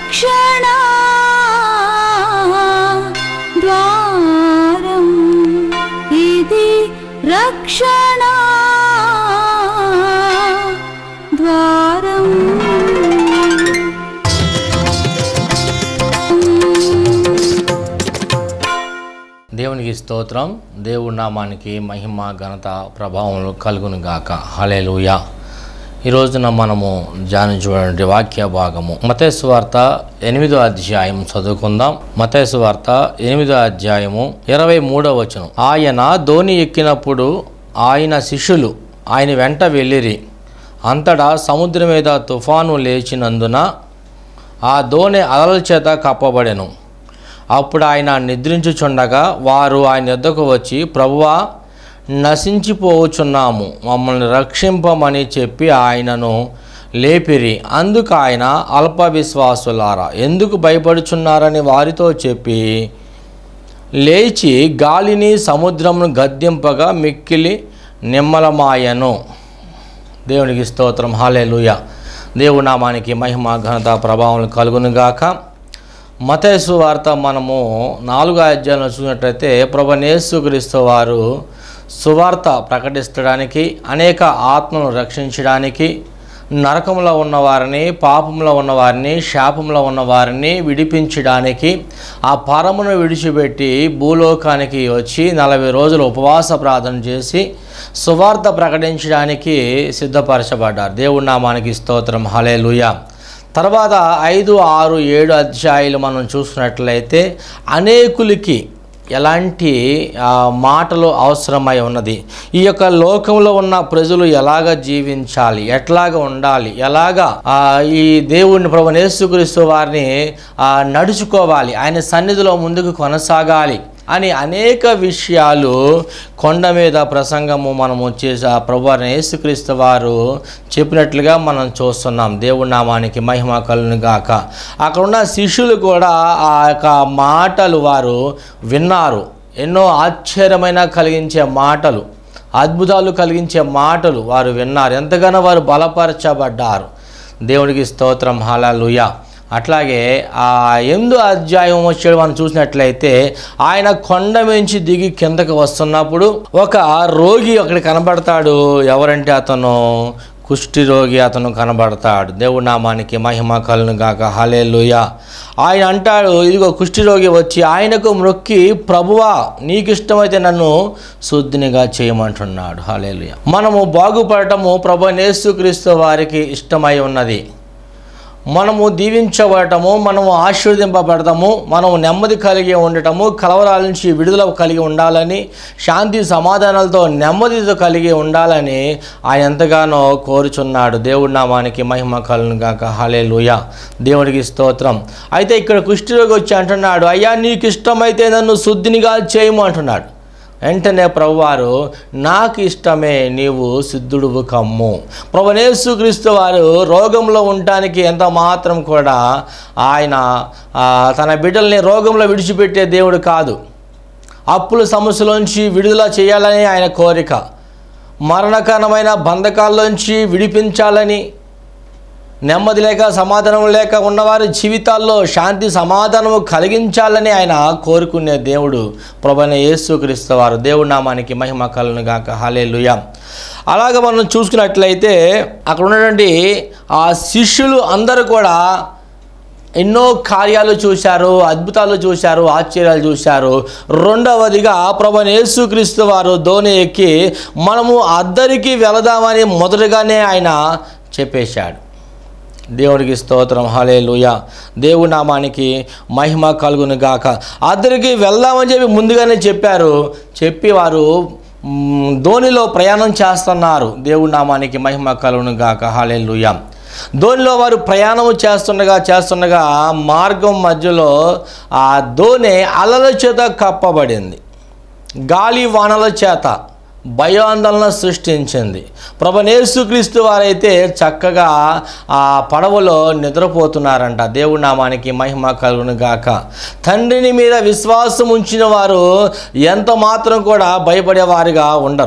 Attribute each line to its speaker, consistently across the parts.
Speaker 1: రక్షణ ద్వారం ఇది రక్షణ ద్వారం
Speaker 2: దేవునికి స్తోత్రం దేవుడి నామానికి మహిమ ఘనత ప్రభావములు కలుగును గాక హలేలుయా ఈ రోజున మనము ధ్యానించబడిన వాక్య భాగము మతేసు వార్త ఎనిమిదో అధ్యాయం చదువుకుందాం మతేసు వార్త ఎనిమిదో అధ్యాయము ఇరవై మూడో వచనం ఆయన ధోని ఎక్కినప్పుడు ఆయన శిష్యులు ఆయన వెంట వెళ్ళిరి అంతటా సముద్రం మీద తుఫాను లేచినందున ఆ దోణి అలల చేత కప్పబడెను అప్పుడు ఆయన నిద్రించుచుండగా వారు ఆయన యొద్దకు వచ్చి ప్రభువా నశించిపోవచున్నాము మమ్మల్ని రక్షింపమని చెప్పి ఆయనను లేపిరి అందుకు ఆయన అల్ప విశ్వాసులారా ఎందుకు భయపడుచున్నారని వారితో చెప్పి లేచి గాలిని సముద్రమును గద్దింపగా మిక్కిలి నిమ్మలమాయను దేవునికి స్తోత్రం హాలేలుయ దేవుడి నామానికి మహిమ ఘనత ప్రభావం కలుగునుగాక మతేసు వార్త మనము నాలుగో అధ్యాయంలో చూసినట్లయితే ప్రభనేసుక్రీస్తు వారు సువార్త ప్రకటించడానికి అనేక ఆత్మను రక్షించడానికి నరకంలో ఉన్నవారిని పాపంలో ఉన్నవారిని శాపంలో ఉన్నవారిని విడిపించడానికి ఆ పరమును విడిచిపెట్టి భూలోకానికి వచ్చి నలభై రోజులు ఉపవాస ప్రార్థన చేసి సువార్త ప్రకటించడానికి సిద్ధపరచబడ్డారు దేవుడి నామానికి స్తోత్రం హలేలుయ తర్వాత ఐదు ఆరు ఏడు అధ్యాయులు మనం చూసినట్లయితే అనేకులకి ఎలాంటి ఆ, మాటలు అవసరమై ఉన్నది ఈ యొక్క లోకంలో ఉన్న ప్రజలు ఎలాగ జీవించాలి ఎట్లాగ ఉండాలి ఎలాగ ఆ, ఈ దేవుడిని ప్రభు యేసుక్రీస్తు వారిని ఆ, నడుచుకోవాలి ఆయన సన్నిధిలో ముందుకు కొనసాగాలి అని అనేక విషయాలు కొండ మీద ప్రసంగము మనము చేసి ఆ ప్రభు అయిన యేసుక్రీస్తు వారు చెప్పినట్లుగా మనం చూస్తున్నాం దేవుడి నామానికి మహిమ కలును గాక అక్కడ ఉన్న శిష్యులు కూడా ఆ యొక్క మాటలు వారు విన్నారు ఎన్నో ఆశ్చర్యమైన కలిగించే మాటలు అద్భుతాలు కలిగించే మాటలు వారు విన్నారు ఎంతగానో వారు బలపరచబడ్డారు దేవునికి స్తోత్రం హల్లెలూయా అట్లాగే ఆ ఎందు అధ్యాయం వచ్చాడు మనం చూసినట్లయితే ఆయన కొండ మించి దిగి కిందకు వస్తున్నప్పుడు ఒక రోగి అక్కడ కనబడతాడు ఎవరంటే అతను కుష్టి రోగి అతను కనబడతాడు దేవుడి నామానికి మహిమ కలను గాక హలేలుయ ఆయన అంటాడు ఇదిగో కుష్టి రోగి వచ్చి ఆయనకు మొక్కి ప్రభువా నీకు ఇష్టమైతే నన్ను శుద్ధినిగా చేయమంటున్నాడు హలేలుయ మనము బాగుపడటము ప్రభు యేసుక్రీస్తు వారికి ఇష్టమై ఉన్నది మనము దీవించబడటము మనము ఆశీర్వదింపబడటము మనము నెమ్మది కలిగి ఉండటము కలవరాల నుంచి విడుదల కలిగి ఉండాలని శాంతి సమాధానాలతో నెమ్మదితో కలిగి ఉండాలని ఆయన ఎంతగానో కోరుచున్నాడు దేవుడి నామానికి మహిమ కలను గాక హలే దేవుడికి స్తోత్రం అయితే ఇక్కడ కుష్ఠరోగి వచ్చి అంటున్నాడు అయ్యా నీకు ఇష్టమైతే నన్ను శుద్ధినిగా చేయము అంటున్నాడు వెంటనే ప్రభువారు నాకు ఇష్టమే నీవు సిద్ధుడువు కమ్ము ప్రభునేసుక్రీస్తు వారు రోగంలో ఉండటానికి ఎంత మాత్రం కూడా ఆయన ఆ, తన బిడ్డల్ని రోగంలో విడిచిపెట్టే దేవుడు కాదు అప్పుల సమస్యలోంచి విడుదల చేయాలని ఆయన కోరిక మరణకరమైన బంధకాల్లోంచి విడిపించాలని నెమ్మది లేక సమాధానం లేక ఉన్నవారి జీవితాల్లో శాంతి సమాధానము కలిగించాలని ఆయన కోరుకునే దేవుడు ప్రభైన యేసుక్రీస్తు వారు దేవుడి నామానికి మహిమ కలను గాక హాలేలుయ అలాగ మనం చూసుకున్నట్లయితే అక్కడ ఉన్నటువంటి ఆ శిష్యులు అందరూ కూడా ఎన్నో కార్యాలు చూశారు అద్భుతాలు చూశారు ఆశ్చర్యాలు చూశారు రెండవదిగా ప్రభు యేసుక్రీస్తు వారు ధోని ఎక్కి మనము అద్దరికి వెళదామని మొదటగానే ఆయన చెప్పేశాడు దేవుడికి స్తోత్రం హలేలుయ దేవుడి నామానికి మహిమ కలుగును గాక అద్దరికి వెళ్దామని చెప్పి ముందుగానే చెప్పారు చెప్పి వారు మ్, ధోనిలో ప్రయాణం చేస్తున్నారు దేవుడి నామానికి మహిమ కలుగును గాక హలేలుయ ధోనిలో వారు ప్రయాణం చేస్తుండగా చేస్తుండగా మార్గం మధ్యలో ఆ ధోని అలల చేత కప్పబడింది గాలి వానల చేత భయాందోళన సృష్టించింది ప్రభనేసుక్రీస్తు వారైతే చక్కగా ఆ పడవలో నిద్రపోతున్నారంట దేవుడి నామానికి మహిమ కలుగును గాక తండ్రిని మీద విశ్వాసం ఉంచిన వారు ఎంత మాత్రం కూడా భయపడేవారుగా ఉండరు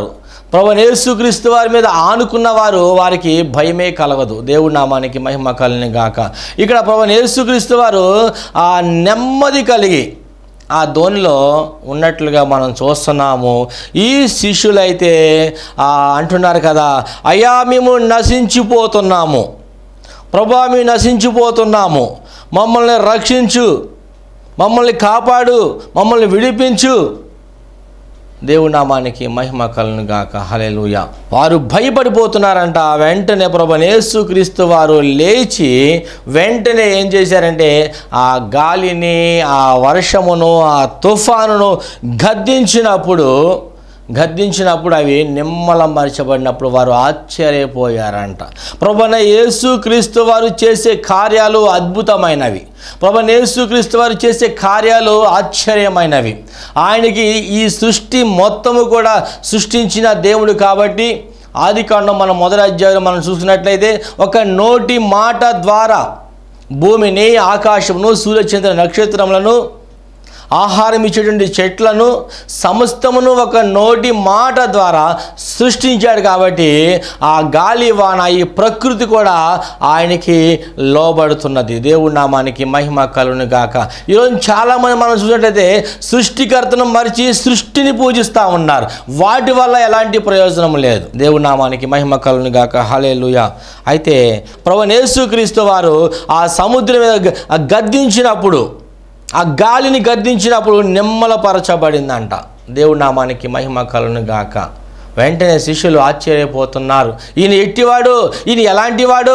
Speaker 2: ప్రభు యేసుక్రీస్తు వారి మీద ఆనుకున్న వారు వారికి భయమే కలగదు దేవుడి నామానికి మహిమ కలిని గాక ఇక్కడ ప్రభు యేసుక్రీస్తు వారు ఆ నెమ్మది కలిగి ఆ ధోనిలో ఉన్నట్లుగా మనం చూస్తున్నాము ఈ శిష్యులైతే ఆ, అంటున్నారు కదా అయ్యా మేము నశించిపోతున్నాము ప్రభా మేము నశించిపోతున్నాము మమ్మల్ని రక్షించు మమ్మల్ని కాపాడు మమ్మల్ని విడిపించు దేవుడి నామానికి మహిమ కలను గాక హలెలుయ వారు భయపడిపోతున్నారంట వెంటనే ప్రభు యేసుక్రీస్తు వారు లేచి వెంటనే ఏం చేశారంటే ఆ గాలిని ఆ వర్షమును ఆ తుఫానును గద్దించినప్పుడు గద్దించినప్పుడు అవి నిమ్మలం మరచబడినప్పుడు వారు ఆశ్చర్యపోయారంట ప్రభున యేసుక్రీస్తు వారు చేసే కార్యాలు అద్భుతమైనవి ప్రభు యేసుక్రీస్తు వారు చేసే కార్యాలు ఆశ్చర్యమైనవి ఆయనకి ఈ సృష్టి మొత్తము కూడా సృష్టించిన దేవుడు కాబట్టి ఆది కాండం మనం మొదటి అధ్యాయంలో మనం చూసినట్లయితే ఒక నోటి మాట ద్వారా భూమిని ఆకాశమును సూర్యచంద్ర నక్షత్రములను ఆహారం ఇచ్చేటువంటి చెట్లను సమస్తమును ఒక నోటి మాట ద్వారా సృష్టించాడు కాబట్టి ఆ గాలి వాన ఈ ప్రకృతి కూడా ఆయనకి లోబడుతున్నది దేవుడి నామానికి మహిమ కలును గాక ఈరోజు చాలామంది మనం చూసినట్లయితే సృష్టికర్తను మరిచి సృష్టిని పూజిస్తూ ఉన్నారు వాటి వల్ల ఎలాంటి ప్రయోజనం లేదు దేవుడి నామానికి మహిమ కలును గాక హలేలుయ అయితే ప్రభు యేసుక్రీస్తు వారు ఆ సముద్రం మీద గ- గద్దించినప్పుడు ఆ గాలిని గద్దించినప్పుడు నిమ్మలపరచబడిందంట దేవుడి నామానికి మహిమ కలును గాక వెంటనే శిష్యులు ఆశ్చర్యపోతున్నారు ఈయన ఎట్టివాడు ఈయన ఎలాంటివాడు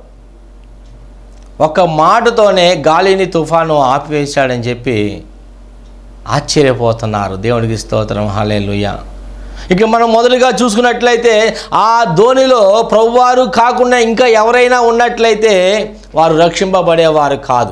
Speaker 2: ఒక మాటతోనే గాలిని తుఫాను ఆపివేశాడని చెప్పి ఆశ్చర్యపోతున్నారు దేవునికి స్తోత్రం హల్లెలూయా ఇక మనం మొదలుగా చూసుకున్నట్లయితే ఆ ధోనిలో ప్రభువారు కాకుండా ఇంకా ఎవరైనా ఉన్నట్లయితే వారు రక్షింపబడేవారు కాదు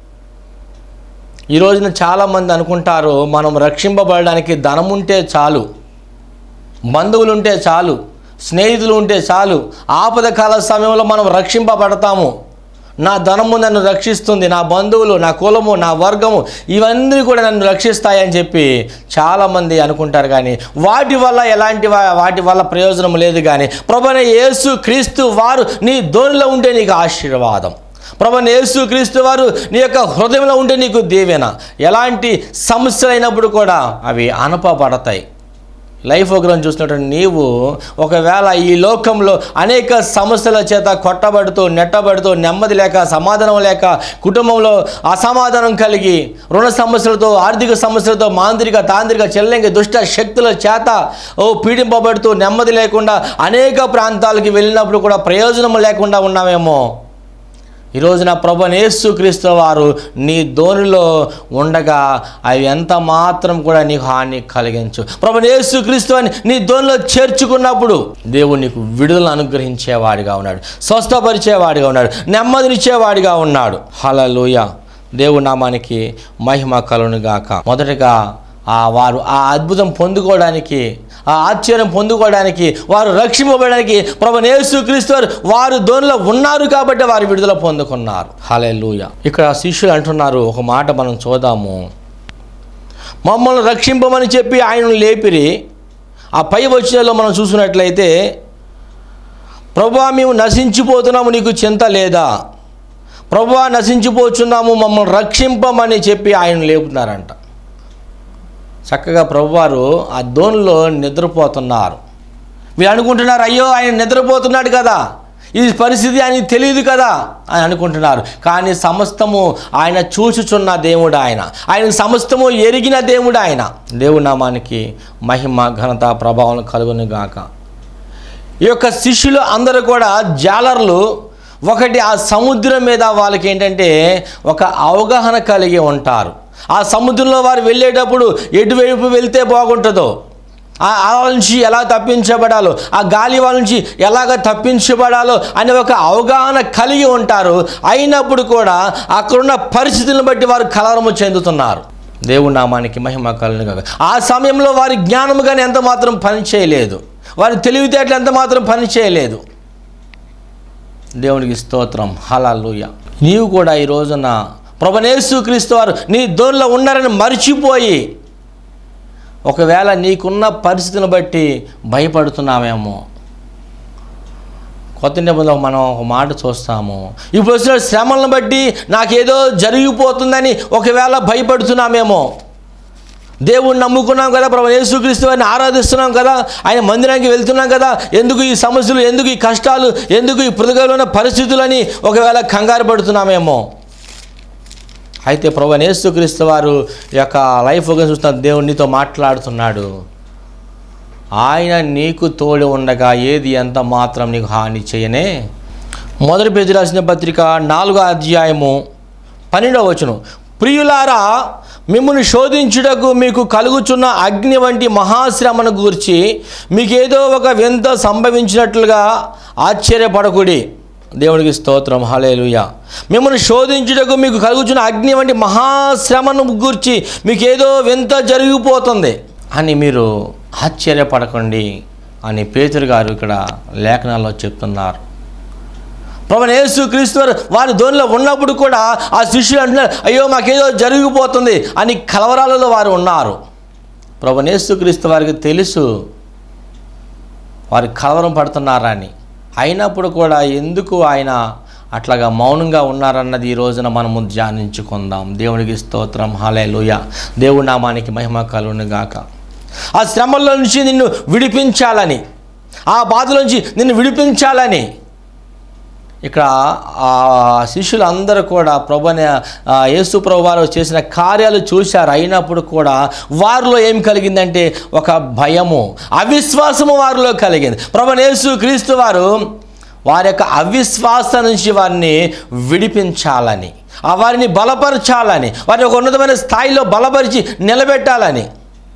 Speaker 2: ఈ రోజున చాలామంది అనుకుంటారు మనం రక్షింపబడడానికి ధనం ఉంటే చాలు బంధువులు ఉంటే చాలు స్నేహితులు ఉంటే చాలు ఆపద కాల సమయంలో మనం రక్షింపబడతాము నా ధనము నన్ను రక్షిస్తుంది నా బంధువులు నా కులము నా వర్గము ఇవన్నీ కూడా నన్ను రక్షిస్తాయని చెప్పి చాలామంది అనుకుంటారు కానీ వాటి వల్ల ఎలాంటి వా- వాటి వల్ల ప్రయోజనం లేదు కానీ ప్రభున యేసు క్రీస్తు వారు నీ ధోనిలో ఉంటే నీకు ఆశీర్వాదం ప్రభు యేసు క్రీస్తు వారు నీ యొక్క హృదయంలో ఉంటే నీకు దీవెన ఎలాంటి సమస్యలు అయినప్పుడు కూడా అవి అనపబడతాయి లైఫ్ ప్రోగ్రామ్ చూసినటువంటి నీవు ఒకవేళ ఈ లోకంలో అనేక సమస్యల చేత కొట్టబడుతూ నెట్టబడుతూ నెమ్మది లేక సమాధానం లేక కుటుంబంలో అసమాధానం కలిగి రుణ సమస్యలతో ఆర్థిక సమస్యలతో మాంత్రిక తాంత్రిక చెల్లింగి దుష్ట శక్తుల చేత ఓ పీడింపబడుతూ నెమ్మది లేకుండా అనేక ప్రాంతాలకి వెళ్ళినప్పుడు కూడా ప్రయోజనం లేకుండా ఉన్నామేమో ఈ రోజున ప్రభు యేసుక్రీస్తు వారు నీ ధోనిలో ఉండగా అవి ఎంత మాత్రం కూడా నీకు హాని కలిగించు ప్రభు యేసుక్రీస్తు అని నీ ధోనిలో చేర్చుకున్నప్పుడు దేవుడు నీకు విడుదల అనుగ్రహించేవాడిగా ఉన్నాడు స్వస్థపరిచేవాడిగా ఉన్నాడు నెమ్మదినిచ్చేవాడిగా ఉన్నాడు హలలుయ దేవుడి నామానికి మహిమ కలును గాక మొదటగా ఆ వారు ఆ అద్భుతం పొందుకోవడానికి ఆ ఆశ్చర్యం పొందుకోవడానికి వారు రక్షింపబడడానికి ప్రభు యేసుక్రీస్తు వారు వారు దోనిలో ఉన్నారు కాబట్టి వారు విడుదల పొందుకున్నారు హల్లెలూయా ఇక్కడ శిష్యులు అంటున్నారు ఒక మాట మనం చూద్దాము మమ్మల్ని రక్షింపమని చెప్పి ఆయనను లేపిరి ఆ పై వచ్చినలో మనం చూసినట్లయితే ప్రభువా మేము నశించిపోతున్నాము నీకు చింత లేదా ప్రభువా నశించిపోచున్నాము మమ్మల్ని రక్షింపమని చెప్పి ఆయన లేపుతున్నారంట చక్కగా ప్రభువారు ఆ ధోనిలో నిద్రపోతున్నారు వీళ్ళు అనుకుంటున్నారు అయ్యో ఆయన నిద్రపోతున్నాడు కదా ఇది పరిస్థితి ఆయనకి తెలియదు కదా అని అనుకుంటున్నారు కానీ సమస్తము ఆయన చూచుచున్న దేవుడు ఆయన ఆయన సమస్తము ఎరిగిన దేవుడు ఆయన దేవుడి నామానికి మహిమ ఘనత ప్రభావం కలుగును గాక ఈ యొక్క శిష్యులు అందరూ కూడా జాలర్లు ఒకటి ఆ సముద్రం మీద వాళ్ళకి ఏంటంటే ఒక అవగాహన కలిగి ఉంటారు ఆ సముద్రంలో వారు వెళ్ళేటప్పుడు ఎటువైపు వెళ్తే బాగుంటుందో ఆ అల నుంచి ఎలా తప్పించబడాలో ఆ గాలి వాళ్ళ నుంచి ఎలాగ తప్పించబడాలో అనే ఒక అవగాహన కలిగి ఉంటారు అయినప్పుడు కూడా అక్కడున్న పరిస్థితులను బట్టి వారు కలవరము చెందుతున్నారు దేవుడి నామానికి మహిమ కలను కాక ఆ సమయంలో వారి జ్ఞానము కానీ ఎంత మాత్రం పని చేయలేదు వారి తెలివితేటలు ఎంత మాత్రం పని చేయలేదు దేవునికి స్తోత్రం హలాలుయ నీవు కూడా ఈ రోజున ప్రభనేసు క్రీస్తు వారు నీ దోనిలో ఉన్నారని మర్చిపోయి ఒకవేళ నీకున్న పరిస్థితిని బట్టి భయపడుతున్నామేమో కొత్త నిబంధనలో మనం ఒక మాట చూస్తాము ఇప్పుడు వచ్చిన శ్రమలను బట్టి నాకేదో జరిగిపోతుందని ఒకవేళ భయపడుతున్నామేమో దేవుణ్ణి నమ్ముకున్నాం కదా ప్రభు యేసుక్రీస్తు వారిని ఆరాధిస్తున్నాం కదా ఆయన మందిరానికి వెళ్తున్నాం కదా ఎందుకు ఈ సమస్యలు ఎందుకు ఈ కష్టాలు ఎందుకు ఈ ప్రతికూలమైన పరిస్థితులని ఒకవేళ కంగారు పడుతున్నామేమో అయితే ప్రభు యేసుక్రీస్తు వారు యొక్క లైఫ్ చూస్తున్న దేవునితో మాట్లాడుతున్నాడు ఆయన నీకు తోడు ఉండగా ఏది ఎంత మాత్రం నీకు హాని చేయనే మొదటి పేజీ రాసిన పత్రిక నాలుగో అధ్యాయము పన్నెండవ వచనం ప్రియులారా మిమ్మల్ని శోధించుటకు మీకు కలుగుచున్న అగ్ని వంటి మహాశ్రమను గూర్చి మీకేదో ఒక వింత సంభవించినట్లుగా ఆశ్చర్యపడకుడి దేవుడికి స్తోత్రం హలేలుయ మిమ్మల్ని శోధించుటకు మీకు కలుగుచున్న అగ్ని వంటి మహాశ్రమను గూర్చి మీకేదో వింత జరిగిపోతుంది అని మీరు ఆశ్చర్యపడకండి అని పేతురు గారు ఇక్కడ లేఖనాల్లో చెప్తున్నారు ప్రభు యేసు క్రీస్తు వారు వారి ధోనిలో ఉన్నప్పుడు కూడా ఆ శిష్యులు అంటున్నారు అయ్యో మాకేదో జరిగిపోతుంది అని కలవరాలలో వారు ఉన్నారు ప్రభు యేసు క్రీస్తు వారికి తెలుసు వారు కలవరం పడుతున్నారని అయినప్పుడు కూడా ఎందుకు ఆయన అట్లాగా మౌనంగా ఉన్నారన్నది ఈ రోజున మనము ధ్యానించుకుందాం దేవునికి స్తోత్రం హలేలుయ దేవుడి నామానికి మహిమ కలుగును గాక ఆ శ్రమల్లో నుంచి నిన్ను విడిపించాలని ఆ బాధలోంచి నిన్ను విడిపించాలని ఇక్కడ ఆ శిష్యులు అందరూ కూడా ప్రభుని ఆ యేసు ప్రభు వారు చేసిన కార్యాలు చూశారు అయినప్పుడు కూడా వారిలో ఏం కలిగిందంటే ఒక భయము అవిశ్వాసము వారిలో కలిగింది ప్రభు యేసు క్రీస్తు వారు వారి యొక్క అవిశ్వాసం నుంచి వారిని విడిపించాలని ఆ వారిని బలపరచాలని వారిని ఒక ఉన్నతమైన స్థాయిలో బలపరిచి నిలబెట్టాలని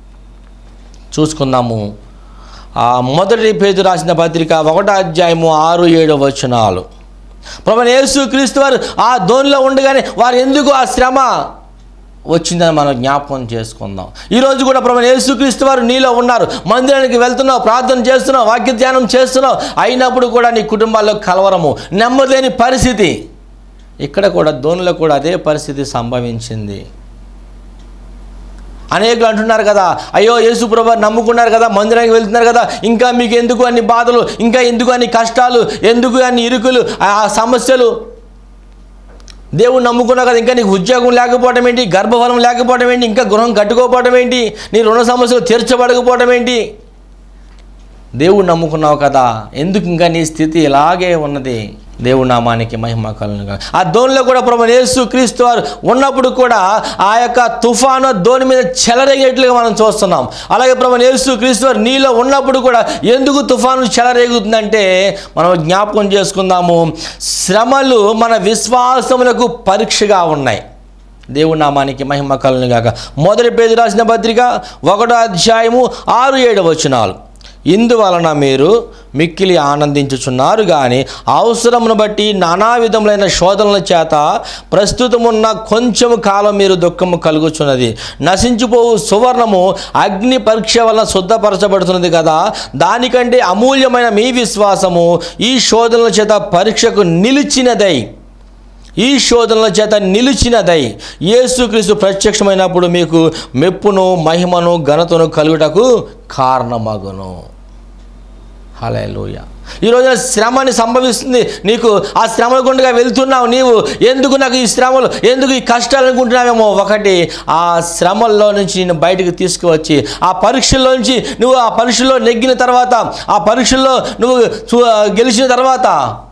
Speaker 2: చూసుకుందాము ఆ మొదటి పేజు రాసిన పత్రిక ఒకటో అధ్యాయము ఆరు ఏడు వచనాలు ప్రభు యేసు క్రీస్తు వారు ఆ ధోనిలో ఉండగానే వారు ఎందుకు ఆ శ్రమ వచ్చిందని మనం జ్ఞాపకం చేసుకుందాం ఈరోజు కూడా ప్రభు యేసుక్రీస్తు వారు నీలో ఉన్నారు మందిరానికి వెళ్తున్నావు ప్రార్థన చేస్తున్నావు వాక్య ధ్యానం చేస్తున్నావు అయినప్పుడు కూడా నీ కుటుంబాల్లో కలవరము నెమ్మదిలేని పరిస్థితి ఇక్కడ కూడా ధోనిలో కూడా అదే పరిస్థితి సంభవించింది అనేకులు అంటున్నారు కదా అయ్యో యేసు ప్రభు నమ్ముకున్నారు కదా మందిరానికి వెళ్తున్నారు కదా ఇంకా మీకు ఎందుకు అన్ని బాధలు ఇంకా ఎందుకు అన్ని కష్టాలు ఎందుకు అన్ని ఇరుకులు ఆ సమస్యలు దేవుడు నమ్ముకున్నావు కదా ఇంకా నీకు ఉద్యోగం లేకపోవడం ఏంటి గర్భఫలం లేకపోవడం ఏంటి ఇంకా గృహం కట్టుకోకపోవడం ఏంటి నీ రుణ సమస్యలు తీర్చబడకపోవడం ఏంటి దేవుడు నమ్ముకున్నావు కదా ఎందుకు ఇంకా నీ స్థితి ఇలాగే ఉన్నది దేవుడి నామానికి మహిమ కలుగునుగా ఆ ధోనిలో కూడా ప్రభు యేసు క్రీస్తు వారు ఉన్నప్పుడు కూడా ఆ యొక్క తుఫాను ధోని మీద చెలరేగేట్లుగా మనం చూస్తున్నాం అలాగే ప్రభు యేసు క్రీస్తు వారు నీలో ఉన్నప్పుడు కూడా ఎందుకు తుఫాను చెలరేగుతుందంటే మనం జ్ఞాపకం చేసుకుందాము శ్రమలు మన విశ్వాసములకు పరీక్షగా ఉన్నాయి దేవుడి నామానికి మహిమ కలుగును గాక మొదటి పేజీ రాసిన పత్రిక ఒకటో అధ్యాయము ఆరు ఏడు వచనాలు ఇందువలన మీరు మిక్కిలి ఆనందించుచున్నారు కానీ అవసరమును బట్టి నానా విధములైన శోధనల చేత ప్రస్తుతమున్న కొంచెము కాలం మీరు దుఃఖము కలుగుచున్నది నశించిపోవు సువర్ణము అగ్ని పరీక్ష వలన శుద్ధపరచబడుతున్నది కదా దానికంటే అమూల్యమైన మీ విశ్వాసము ఈ శోధనల చేత పరీక్షకు నిలిచినదై ఈ శోధనల చేత నిలిచినదై యేసుక్రీస్తు ప్రత్యక్షమైనప్పుడు మీకు మెప్పును మహిమను ఘనతను కలుగుటకు కారణమగును హలేలుయ ఈ రోజున శ్రమని సంభవిస్తుంది నీకు ఆ శ్రమల గుండగా వెళ్తున్నావు నీవు ఎందుకు నాకు ఈ శ్రమలు ఎందుకు ఈ కష్టాలు అనుకుంటున్నావేమో ఒకటి ఆ శ్రమల్లో నుంచి నేను బయటకు తీసుకువచ్చి ఆ పరీక్షల్లో నుంచి నువ్వు ఆ పరీక్షలో నెగ్గిన తర్వాత ఆ పరీక్షల్లో నువ్వు చూ- గెలిచిన తర్వాత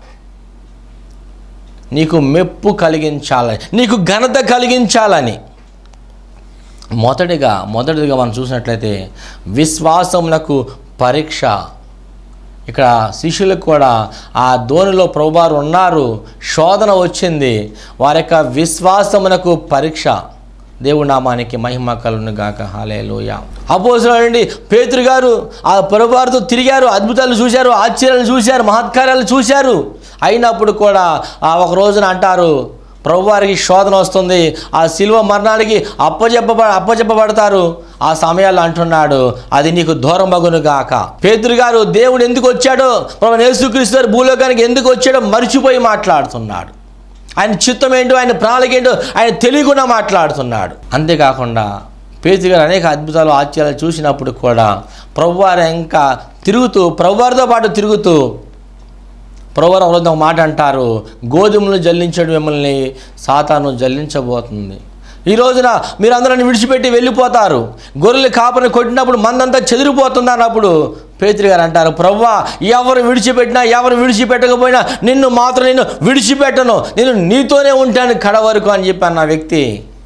Speaker 2: నీకు మెప్పు కలిగించాలని నీకు ఘనత కలిగించాలని మొదటిగా మొదటిగా మనం చూసినట్లయితే విశ్వాసమునకు పరీక్ష ఇక్కడ శిష్యులకు కూడా ఆ ధోనిలో ప్రభువారు ఉన్నారు శోధన వచ్చింది వారి యొక్క విశ్వాసమునకు పరీక్ష దేవుడి నామానికి మహిమ కలును గాక హాలేలోయ అపోసరండి పేతురు గారు ఆ ప్రభువారితో తిరిగారు అద్భుతాలు చూశారు ఆశ్చర్యాలు చూశారు మహత్కార్యాలు చూశారు అయినప్పుడు కూడా ఆ ఒక రోజున అంటారు ప్రభువారికి శోధన వస్తుంది ఆ శిల్వ మరణానికి అప్పచెప్ప అప్పచెప్పబడతారు ఆ సమయాల్లో అంటున్నాడు అది నీకు దూరం మగును గాక పేతురు గారు దేవుడు ఎందుకు వచ్చాడో ప్రభు యేసుక్రీస్తు వారు భూలోకానికి ఎందుకు వచ్చాడో మర్చిపోయి మాట్లాడుతున్నాడు ఆయన చిత్తం ఏంటో ఆయన ప్రణాళిక ఏంటో ఆయన తెలియకుండా మాట్లాడుతున్నాడు అంతేకాకుండా పేతురు గారు అనేక అద్భుతాలు ఆశ్చర్యాలు చూసినప్పుడు కూడా ప్రభువారు ఇంకా తిరుగుతూ ప్రభువారితో పాటు తిరుగుతూ ప్రభువారు ఎవరైతే ఒక మాట అంటారు గోధుమలు జల్లించడం మిమ్మల్ని సాతాను జల్లించబోతుంది ఈ రోజున మీరు అందరిని విడిచిపెట్టి వెళ్ళిపోతారు గొర్రెలు కాపని కొట్టినప్పుడు మందంతా చెదిరిపోతుంది అన్నప్పుడు పేతురు గారు అంటారు ప్రవ్వా ఎవరు విడిచిపెట్టినా ఎవరు విడిచిపెట్టకపోయినా నిన్ను మాత్రం నేను విడిచిపెట్టను నేను నీతోనే ఉంటాను కడ వరకు అని చెప్పాను నా వ్యక్తి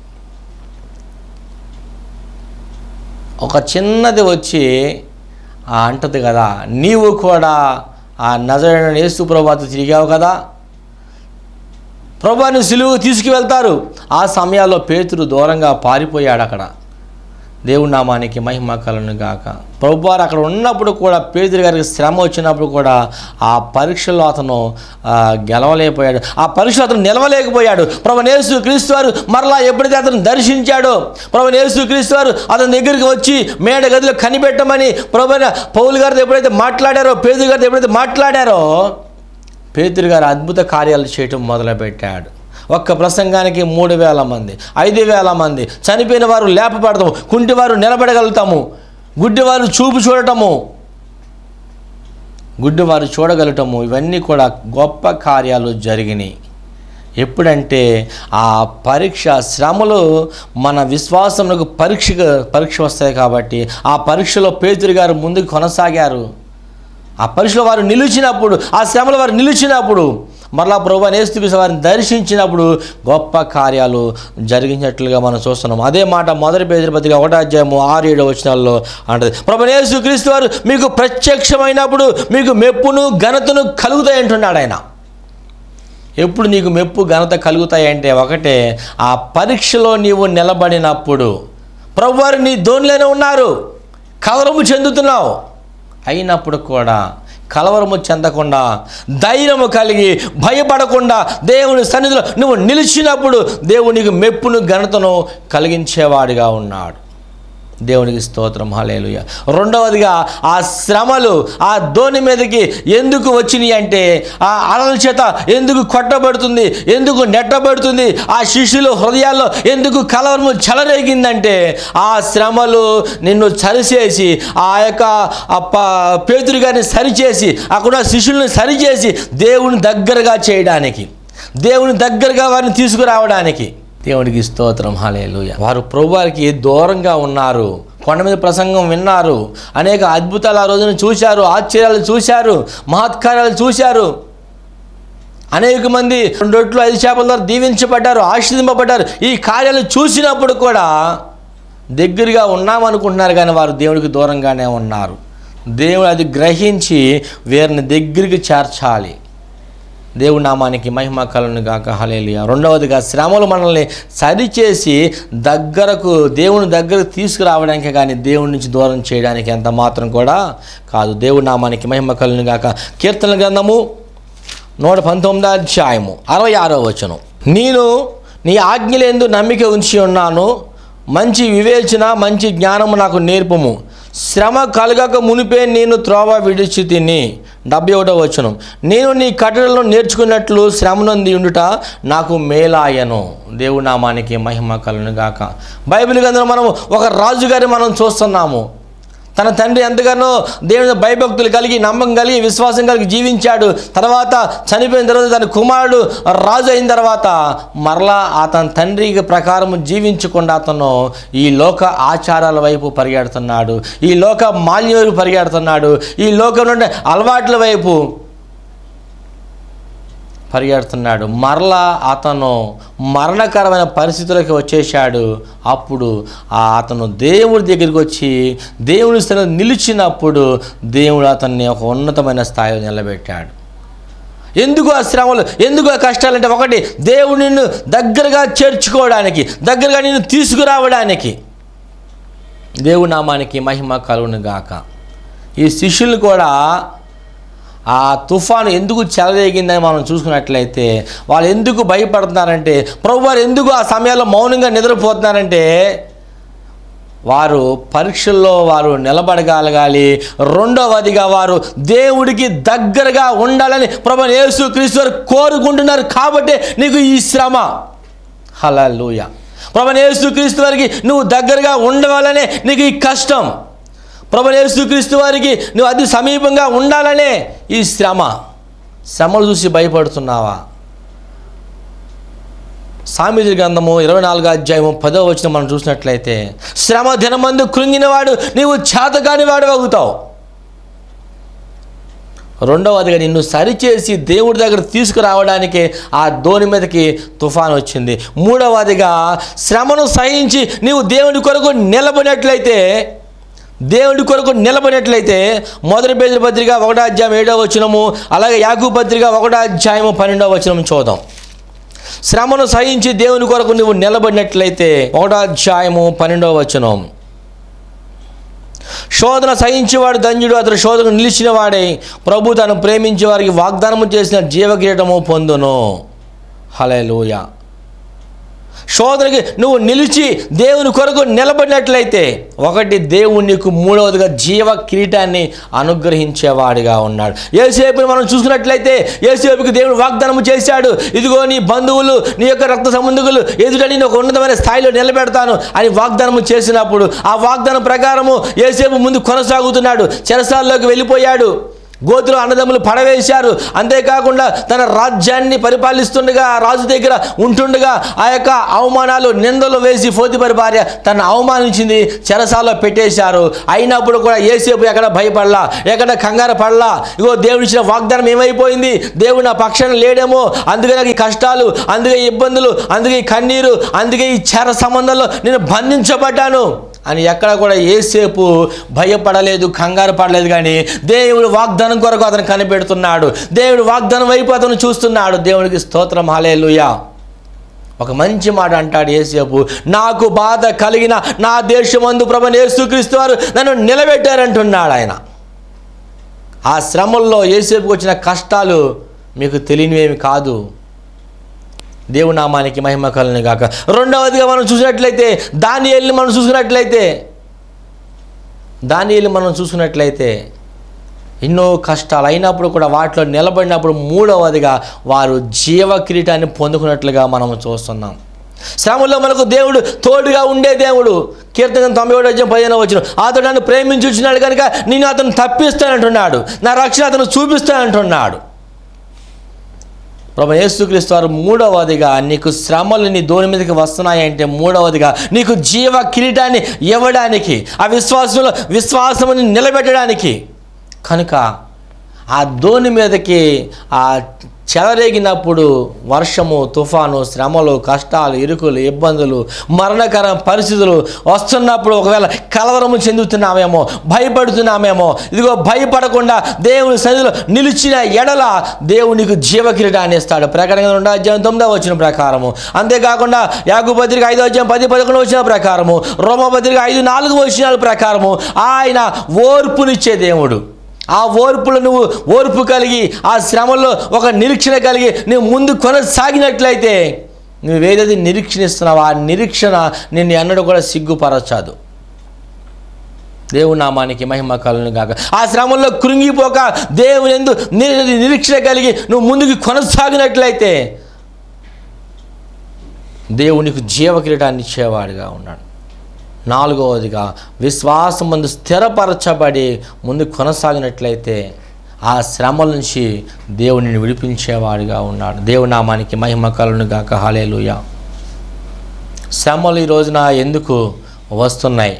Speaker 2: ఒక చిన్నది వచ్చి ఆ అంటది కదా నీవు కూడా ఆ నజరైన యేసు ప్రభాతో తిరిగావు కదా ప్రభాని సిలువు తీసుకువెళ్తారు ఆ సమయాల్లో పేతురు దూరంగా పారిపోయాడు అక్కడ దేవుడి నామానికి మహిమ కలను గాక ప్రభువారు అక్కడ ఉన్నప్పుడు కూడా పేదరి గారికి శ్రమ వచ్చినప్పుడు కూడా ఆ పరీక్షలో అతను ఆ, గెలవలేకపోయాడు ఆ పరీక్షలో అతను నిలవలేకపోయాడు ప్రభు యేసు క్రీస్తు వారు మరలా ఎప్పుడైతే అతను దర్శించాడో ప్రభు యేసు క్రీస్తు వారు అతని దగ్గరికి వచ్చి మేడ గదిలో కనిపెట్టమని ప్రభు పౌలు గారితో ఎప్పుడైతే మాట్లాడారో పేదరి గారితో ఎప్పుడైతే మాట్లాడారో పేతురు గారు అద్భుత కార్యాలు చేయటం మొదలుపెట్టాడు ఒక్క ప్రసంగానికి మూడు వేల మంది ఐదు వేల మంది చనిపోయిన వారు లేపబడతాము కుంటివారు నిలబడగలుగుతాము గుడ్డివారు చూపు చూడటము గుడ్డివారు చూడగలటము ఇవన్నీ కూడా గొప్ప కార్యాలు జరిగినాయి ఎప్పుడంటే ఆ పరీక్ష శ్రమలు మన విశ్వాసములకు పరీక్ష పరీక్ష వస్తాయి కాబట్టి ఆ పరీక్షలో పేతురు గారు ముందుకు కొనసాగారు ఆ పరీక్షలో వారు నిలిచినప్పుడు ఆ శ్రమలో వారు నిలిచినప్పుడు మరలా ప్రభు నేస్తుకృష్ణ వారిని దర్శించినప్పుడు గొప్ప కార్యాలు జరిగించినట్లుగా మనం చూస్తున్నాం అదే మాట మొదటి పేదరి పత్రిక ఒకటో అధ్యాయము ఆరు ఏడు వచనాల్లో అంటది ప్రభు క్రీస్తు వారు మీకు ప్రత్యక్షమైనప్పుడు మీకు మెప్పును ఘనతను కలుగుతాయి అంటున్నాడు ఆయన ఎప్పుడు నీకు మెప్పు ఘనత కలుగుతాయంటే ఒకటే ఆ పరీక్షలో నీవు నిలబడినప్పుడు ప్రభువారు నీ దోనిలోనే ఉన్నారు కలవరము చెందుతున్నావు అయినప్పుడు కూడా కలవరము చెందకుండా ధైర్యము కలిగి భయపడకుండా దేవుని సన్నిధిలో నువ్వు నిలిచినప్పుడు దేవునికి మెప్పును ఘనతను కలిగించేవాడిగా ఉన్నాడు దేవునికి స్తోత్రం హలేలుయ రెండవదిగా ఆ శ్రమలు ఆ ధోని మీదకి ఎందుకు వచ్చినాయి అంటే ఆ అలల చేత ఎందుకు కొట్టబడుతుంది ఎందుకు నెట్టబడుతుంది ఆ శిష్యుల హృదయాల్లో ఎందుకు కలవరము చెలరేగిందంటే ఆ శ్రమలు నిన్ను సరిచేసి ఆ యొక్క ఆ ప- పేతురు గారిని సరిచేసి అక్కడ శిష్యుల్ని సరిచేసి దేవుని దగ్గరగా చేయడానికి దేవుని దగ్గరగా వారిని తీసుకురావడానికి దేవునికి స్తోత్రం హాలేలుయ వారు ప్రభువారికి దూరంగా ఉన్నారు కొండ మీద ప్రసంగం విన్నారు అనేక అద్భుతాలు ఆ రోజున చూశారు ఆశ్చర్యాలు చూశారు మహత్కార్యాలు చూశారు అనేక మంది రెండు రొట్లు ఐదు చేపల ద్వారా దీవించబడ్డారు ఆశీర్దింపబడ్డారు ఈ కార్యాలు చూసినప్పుడు కూడా దగ్గరగా ఉన్నామనుకుంటున్నారు కానీ వారు దేవుడికి దూరంగానే ఉన్నారు దేవుడు అది గ్రహించి వీరిని దగ్గరికి చేర్చాలి దేవుడి నామానికి మహిమ కలను గాక హలేలియ రెండవదిగా శ్రమలు మనల్ని సరిచేసి దగ్గరకు దేవుని దగ్గరకు తీసుకురావడానికి కానీ దేవుడి నుంచి దూరం చేయడానికి ఎంత మాత్రం కూడా కాదు దేవుడి నామానికి మహిమ కలను గాక కీర్తన గ్రంథము నూట పంతొమ్మిదో అధ్యాయము అరవై ఆరో వచనం నేను నీ ఆజ్ఞలేందు నమ్మిక ఉంచి ఉన్నాను మంచి వివేచన మంచి జ్ఞానము నాకు నేర్పము శ్రమ కలగక మునిపే నేను త్రోవ విడిచి తిని డెబ్బై ఒకటో వచనం నేను నీ కట్టడలను నేర్చుకున్నట్లు శ్రమ నొంది ఉండుట నాకు మేలాయను దేవుడి నామానికి మహిమ కలను గాక బైబిల్ గ్రంథంలో మనం ఒక రాజుగారి మనం చూస్తున్నాము తన తండ్రి ఎంతగానో దేవుని భయభక్తులు కలిగి నమ్మకం కలిగి విశ్వాసం కలిగి జీవించాడు తర్వాత చనిపోయిన తర్వాత తన కుమారుడు రాజు అయిన తర్వాత మరలా అతని తండ్రి ప్రకారం జీవించకుండా అతను ఈ లోక ఆచారాల వైపు పరిగెడుతున్నాడు ఈ లోక మాల్యం వైపు పరిగెడుతున్నాడు ఈ లోకం నుండి అలవాట్ల వైపు పరిగెడుతున్నాడు మరలా అతను మరణకరమైన పరిస్థితులకు వచ్చేసాడు అప్పుడు ఆ అతను దేవుడి దగ్గరికి వచ్చి దేవుడి స్థితిలో నిలిచినప్పుడు దేవుడు అతన్ని ఒక ఉన్నతమైన స్థాయిలో నిలబెట్టాడు ఎందుకు ఆ శ్రమలు ఎందుకు ఆ కష్టాలు అంటే ఒకటి దేవుడు నిన్ను దగ్గరగా చేర్చుకోవడానికి దగ్గరగా నిన్ను తీసుకురావడానికి దేవుడి నామానికి మహిమ కలుగును గాక ఈ శిష్యులు కూడా ఆ తుఫాను ఎందుకు చెలరేగిందని మనం చూసుకున్నట్లయితే వాళ్ళు ఎందుకు భయపడుతున్నారంటే ప్రభు వారు ఎందుకు ఆ సమయాల్లో మౌనంగా నిద్రపోతున్నారంటే వారు పరీక్షల్లో వారు నిలబడగలగాలి రెండవదిగా వారు దేవుడికి దగ్గరగా ఉండాలని ప్రభు యేసు క్రీస్తు వారు కోరుకుంటున్నారు కాబట్టి నీకు ఈ శ్రమ హలలుయ ప్రభు యేసుక్రీస్తు వారికి నువ్వు దగ్గరగా ఉండవాలనే నీకు ఈ కష్టం ప్రభు యేసుక్రీస్తు వారికి నువ్వు అతి సమీపంగా ఉండాలనే ఈ శ్రమ శ్రమలు చూసి భయపడుతున్నావా సామెతల గ్రంథము ఇరవై నాలుగో అధ్యాయము పదో వచ్చిన మనం చూసినట్లయితే శ్రమ దినమందు కృంగినవాడు నీవు చేతగాని వాడు అవుతావు రెండవదిగా నిన్ను సరిచేసి దేవుడి దగ్గర తీసుకురావడానికే ఆ దోణి మీదకి తుఫాన్ వచ్చింది మూడవదిగా శ్రమను సహించి నీవు దేవుని కొరకు నిలబడినట్లయితే దేవుడి కొరకు నిలబడినట్లయితే మొదటి పేజీ పత్రిక ఒకటో అధ్యాయం ఏడవ వచనము అలాగే యాకు పత్రిక ఒకటో అధ్యాయము పన్నెండవ వచనం చూద్దాం శ్రమను సహించి దేవుని కొరకు నువ్వు నిలబడినట్లయితే ఒకటో అధ్యాయము పన్నెండవ వచనం శోధన సహించేవాడు ధన్యుడు అతడు శోధన నిలిచిన వాడే ప్రభు తను ప్రేమించే వారికి వాగ్దానము చేసిన జీవకిరీటము పొందును హలేలుయ శోధనకి నువ్వు నిలిచి దేవుని కొరకు నిలబడినట్లయితే ఒకటి దేవుడు నీకు మూడవదిగా జీవ కిరీటాన్ని అనుగ్రహించేవాడిగా ఉన్నాడు ఏసేపుని మనం చూసుకున్నట్లయితే ఏసేపుకి దేవుడు వాగ్దానము చేశాడు ఇదిగో నీ బంధువులు నీ యొక్క రక్త సంబంధికులు ఎదుట నేను ఒక ఉన్నతమైన స్థాయిలో నిలబెడతాను అని వాగ్దానము చేసినప్పుడు ఆ వాగ్దానం ప్రకారము ఏసేపు ముందు కొనసాగుతున్నాడు చెరసాల్లోకి వెళ్ళిపోయాడు గోతులు అన్నదమ్ములు పడవేశారు అంతేకాకుండా తన రాజ్యాన్ని పరిపాలిస్తుండగా ఆ రాజు దగ్గర ఉంటుండగా ఆ యొక్క అవమానాలు నిందలు వేసి ఫోతిపరి భార్య తన అవమానించింది చెరసాల్లో పెట్టేశారు అయినప్పుడు కూడా ఏసేపు ఎక్కడ భయపడలా ఎక్కడ కంగారు పడలా ఇగో దేవుడు ఇచ్చిన వాగ్దానం ఏమైపోయింది దేవుడు నా పక్షాన లేడేమో అందుకే నాకు ఈ కష్టాలు అందుకే ఈ ఇబ్బందులు అందుకే ఈ కన్నీరు అందుకే ఈ చెర సంబంధంలో నేను బంధించబడ్డాను అని ఎక్కడ కూడా ఏసేపు భయపడలేదు కంగారు పడలేదు కానీ దేవుడు వాగ్దానం కొరకు అతను కనిపెడుతున్నాడు దేవుడు వాగ్దానం వైపు అతను చూస్తున్నాడు దేవుడికి స్తోత్రం హాలేలుయా ఒక మంచి మాట అంటాడు ఏసేపు నాకు బాధ కలిగిన నా దేశమందు ప్రభు యేసుక్రీస్తు వారు నన్ను నిలబెట్టారంటున్నాడు ఆయన ఆ శ్రమల్లో ఏసేపుకి వచ్చిన కష్టాలు మీకు తెలియనివేమి కాదు దేవుని నామానికి మహిమ కలను గాక రెండవదిగా మనం చూసినట్లయితే దానియేలుని మనం చూసినట్లయితే దానియేలు మనం చూసినట్లయితే ఎన్నో కష్టాలు అయినప్పుడు కూడా వాటిలో నిలబడినప్పుడు మూడవదిగా వారు జీవ కిరీటాన్ని పొందుకున్నట్లుగా మనం చూస్తున్నాం శ్రమలో మనకు దేవుడు తోడుగా ఉండే దేవుడు కీర్తన తొంభై ఒకటి అధ్యాయం పదిహేను వచ్చిన అతడు నన్ను ప్రేమించుచున్నాడు కనుక నేను అతను తప్పిస్తానంటున్నాడు నా రక్షణ అతను చూపిస్తానంటున్నాడు ప్రభు యేసుక్రీస్తు వారు మూడవదిగా నీకు శ్రమలు నీ దోని మీదకి వస్తున్నాయంటే మూడవదిగా నీకు జీవ కిరీటాన్ని ఇవ్వడానికి ఆ విశ్వాసంలో విశ్వాసముని నిలబెట్టడానికి కనుక ఆ దోని మీదకి ఆ చెలరేగినప్పుడు వర్షము తుఫాను శ్రమలు కష్టాలు ఇరుకులు ఇబ్బందులు మరణకర పరిస్థితులు వస్తున్నప్పుడు ఒకవేళ కలవరము చెందుతున్నామేమో భయపడుతున్నామేమో ఇదిగో భయపడకుండా దేవుని సన్నిధిలో నిలిచిన ఎడల దేవునికి జీవకిరీటాన్ని ఇస్తాడు ప్రకటన రెండో అధ్యాయం తొమ్మిదో వచ్చిన ప్రకారము అంతేకాకుండా యాగు పత్రిక ఐదో అధ్యాయం పది పదకొండు వచ్చిన ప్రకారము రోమ పత్రిక ఐదు నాలుగు వచ్చిన ప్రకారము ఆయన ఓర్పునిచ్చే దేవుడు ఆ ఓర్పులో నువ్వు ఓర్పు కలిగి ఆ శ్రమలో ఒక నిరీక్షణ కలిగి నువ్వు ముందు కొనసాగినట్లయితే నువ్వు ఏదైతే నిరీక్షణ ఇస్తున్నావో ఆ నిరీక్షణ నిన్ను ఎన్నడూ కూడా సిగ్గుపరచదు దేవుని నామానికి మహిమ కలను గాక ఆ శ్రమంలో కృంగిపోక దేవుని ఎందు ని- నిరీక్షణ కలిగి నువ్వు ముందుకు కొనసాగినట్లయితే దేవునికి జీవ కిరీటాన్ని ఇచ్చేవాడిగా ఉన్నాడు నాలుగవదిగా విశ్వాసం ముందు స్థిరపరచబడి ముందు కొనసాగినట్లయితే ఆ శ్రమల నుంచి దేవునిని విడిపించేవాడిగా ఉన్నాడు దేవుని నామానికి మహిమ కలను గాక హాలేలుయ శ్రమలు ఈ రోజున ఎందుకు వస్తున్నాయి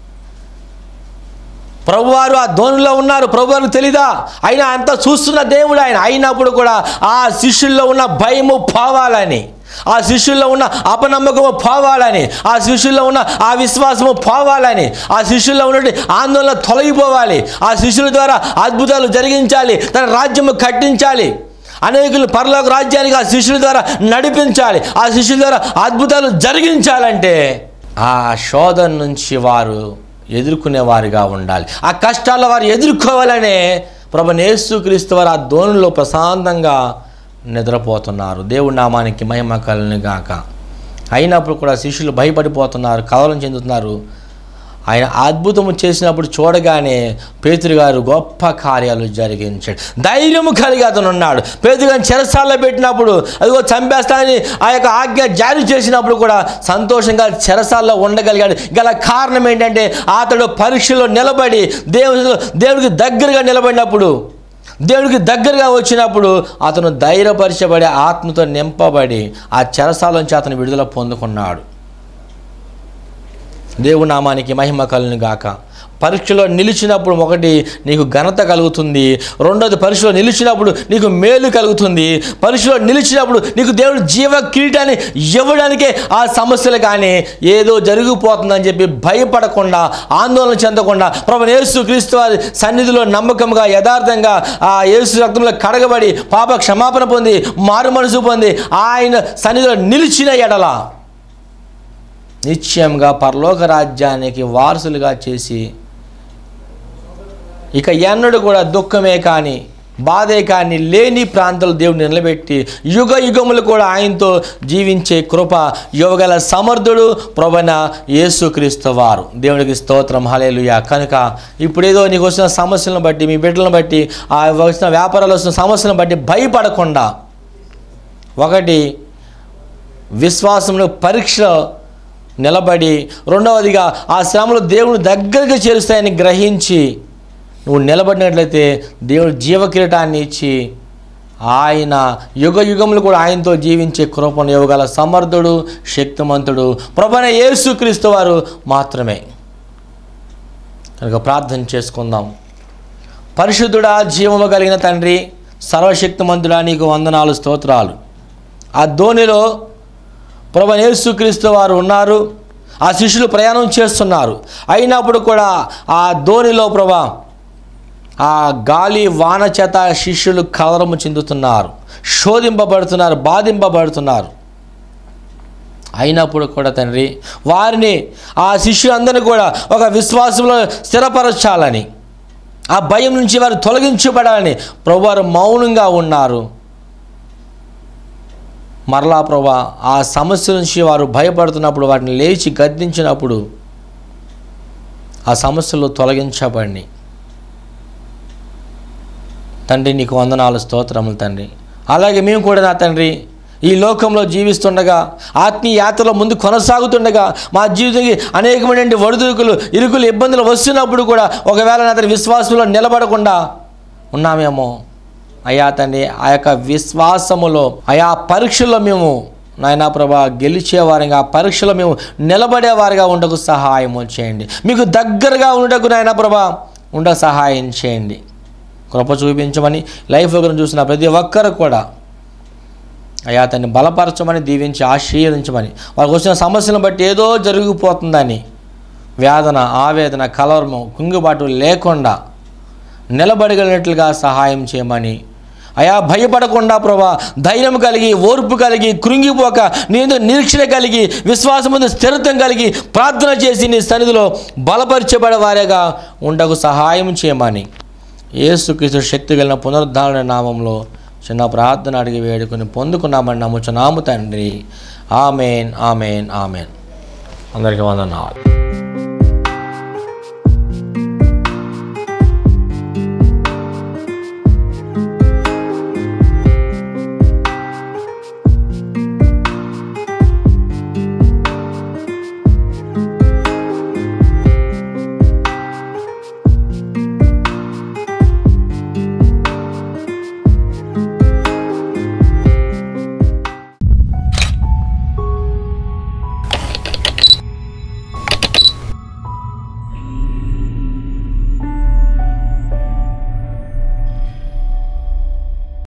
Speaker 2: ప్రభువారు ఆ ధోనిలో ఉన్నారు ప్రభువారికి తెలీదా అయినా అంతా చూస్తున్న దేవుడు ఆయన అయినప్పుడు కూడా ఆ శిష్యుల్లో ఉన్న భయము పోవాలని ఆ శిష్యుల్లో ఉన్న అపనమ్మకము పోవాలని ఆ శిష్యుల్లో ఉన్న ఆ విశ్వాసము పోవాలని ఆ శిష్యుల్లో ఉన్నటువంటి ఆందోళన తొలగిపోవాలి ఆ శిష్యుల ద్వారా అద్భుతాలు జరిగించాలి తన రాజ్యము కట్టించాలి అనేకులు పరలోక రాజ్యానికి ఆ శిష్యుల ద్వారా నడిపించాలి ఆ శిష్యుల ద్వారా అద్భుతాలు జరిగించాలంటే ఆ శోధన నుంచి వారు ఎదుర్కొనేవారిగా ఉండాలి ఆ కష్టాల్లో వారు ఎదుర్కోవాలనే ప్రభు యేసుక్రీస్తు వారు ఆ ధోనిలో ప్రశాంతంగా నిద్రపోతున్నారు దేవుడి నామానికి మహిమ కలను గాక అయినప్పుడు కూడా శిష్యులు భయపడిపోతున్నారు కలవరం చెందుతున్నారు ఆయన అద్భుతము చేసినప్పుడు చూడగానే పేతురు గారు గొప్ప కార్యాలు జరిగించాడు ధైర్యము కలిగి అతను ఉన్నాడు పేతురు గారిని చెరసాల్లో పెట్టినప్పుడు అదిగో చంపేస్తానని ఆ యొక్క ఆజ్ఞ జారీ చేసినప్పుడు కూడా సంతోషంగా చెరసాల్లో ఉండగలిగాడు గల కారణం ఏంటంటే అతడు పరీక్షలో నిలబడి దేవుడు దేవుడికి దగ్గరగా నిలబడినప్పుడు దేవుడికి దగ్గరగా వచ్చినప్పుడు అతను ధైర్యపరచబడి ఆత్మతో నింపబడి ఆ చెరసాల నుంచి అతను విడుదల పొందుకున్నాడు దేవుని నామానికి మహిమ కలును గాక పరీక్షలో నిలిచినప్పుడు ఒకటి నీకు ఘనత కలుగుతుంది రెండోది పరీక్షలో నిలిచినప్పుడు నీకు మేలు కలుగుతుంది పరీక్షలో నిలిచినప్పుడు నీకు దేవుడు జీవ కిరీటాన్ని ఇవ్వడానికే ఆ సమస్యలు కానీ ఏదో జరిగిపోతుందని చెప్పి భయపడకుండా ఆందోళన చెందకుండా ప్రభు యేసు క్రీస్తు వారి సన్నిధిలో నమ్మకంగా యథార్థంగా ఆ యేసు రక్తంలో కడగబడి పాప క్షమాపణ పొంది మారు మనసు పొంది ఆయన సన్నిధిలో నిలిచిన ఎడల నిశ్చయంగా పరలోక రాజ్యానికి వారసులుగా చేసి ఇక ఎన్నడూ కూడా దుఃఖమే కానీ బాధే కానీ లేని ప్రాంతాలు దేవుడు నిలబెట్టి యుగ యుగములు కూడా ఆయనతో జీవించే కృప యువగల సమర్థుడు ప్రభన యేసుక్రీస్తు వారు దేవునికి స్తోత్రం హలేలుయా కనుక ఇప్పుడేదో నీకు వచ్చిన సమస్యలను బట్టి మీ బిడ్డలను బట్టి ఆ వచ్చిన వ్యాపారాలు వస్తున్న సమస్యలను బట్టి భయపడకుండా ఒకటి విశ్వాసంలో పరీక్ష నిలబడి రెండవదిగా ఆ శ్రమలు దేవుని దగ్గరికి చేరుస్తాయని గ్రహించి నువ్వు నిలబడినట్లయితే దేవుడు జీవకిరీటాన్ని ఇచ్చి ఆయన యుగ యుగములు కూడా ఆయనతో జీవించే కృపను ఇవ్వగల సమర్థుడు శక్తిమంతుడు ప్రభన యేసుక్రీస్తు వారు మాత్రమే కనుక ప్రార్థన చేసుకుందాం పరిశుద్ధుడా జీవము కలిగిన తండ్రి సర్వశక్తిమంతుడా నీకు వందనాలు స్తోత్రాలు ఆ ధోనిలో ప్రభు యేసుక్రీస్తు వారు ఉన్నారు ఆ శిష్యులు ప్రయాణం చేస్తున్నారు అయినప్పుడు కూడా ఆ ధోనిలో ప్రభా ఆ గాలి వాన చేత శిష్యులు కలరము చెందుతున్నారు శోధింపబడుతున్నారు బాధింపబడుతున్నారు అయినప్పుడు కూడా తండ్రి వారిని ఆ శిష్యులందరినీ కూడా ఒక విశ్వాసంలో స్థిరపరచాలని ఆ భయం నుంచి వారు తొలగించబడాలని ప్రభు వారు మౌనంగా ఉన్నారు మరలా ప్రభా ఆ సమస్య నుంచి వారు భయపడుతున్నప్పుడు వాటిని లేచి గద్దించినప్పుడు ఆ సమస్యలు తొలగించబడి తండ్రి నీకు వందనాలు స్తోత్రములు తండ్రి అలాగే మేము కూడా నా తండ్రి ఈ లోకంలో జీవిస్తుండగా ఆత్మీయ యాత్రలో ముందు కొనసాగుతుండగా మా జీవితానికి అనేకమైన ఒడిదుడుకులు ఇరుకులు ఇబ్బందులు వస్తున్నప్పుడు కూడా ఒకవేళ నా తండ్రి విశ్వాసంలో నిలబడకుండా ఉన్నామేమో అయ్యా తండ్రి ఆ యొక్క విశ్వాసములో ఆయా పరీక్షల్లో మేము నాయనా ప్రభా గెలిచేవారిగా ఆ పరీక్షలో మేము నిలబడేవారిగా ఉండకు సహాయం చేయండి మీకు దగ్గరగా ఉండకు నాయనా ప్రభా ఉండ సహాయం చేయండి కృప చూపించమని లైఫ్ గురించి చూసిన ప్రతి ఒక్కరు కూడా అయ్యా అతన్ని బలపరచమని దీవించి ఆశీర్వదించమని వారికి వచ్చిన సమస్యలను బట్టి ఏదో జరిగిపోతుందని వేదన ఆవేదన కలవరము కుంగుబాటు లేకుండా నిలబడగలిగినట్లుగా సహాయం చేయమని అయా భయపడకుండా ప్రభా ధైర్యం కలిగి ఓర్పు కలిగి కృంగిపోక నేను నిరీక్షణ కలిగి విశ్వాసం ముందు స్థిరత్వం కలిగి ప్రార్థన చేసి నీ సన్నిధిలో బలపరచబడే వారేగా ఉండకు సహాయం చేయమని యేసుక్రీస్తు శక్తి కలిగిన పునరుద్ధారణ నామంలో చిన్న ప్రార్థన అడిగి వేడుకొని పొందుకున్నామని నమ్ముచున్నాము తండ్రి ఆమెన్ ఆమెన్ ఆమెన్ అందరికీ వందనాలు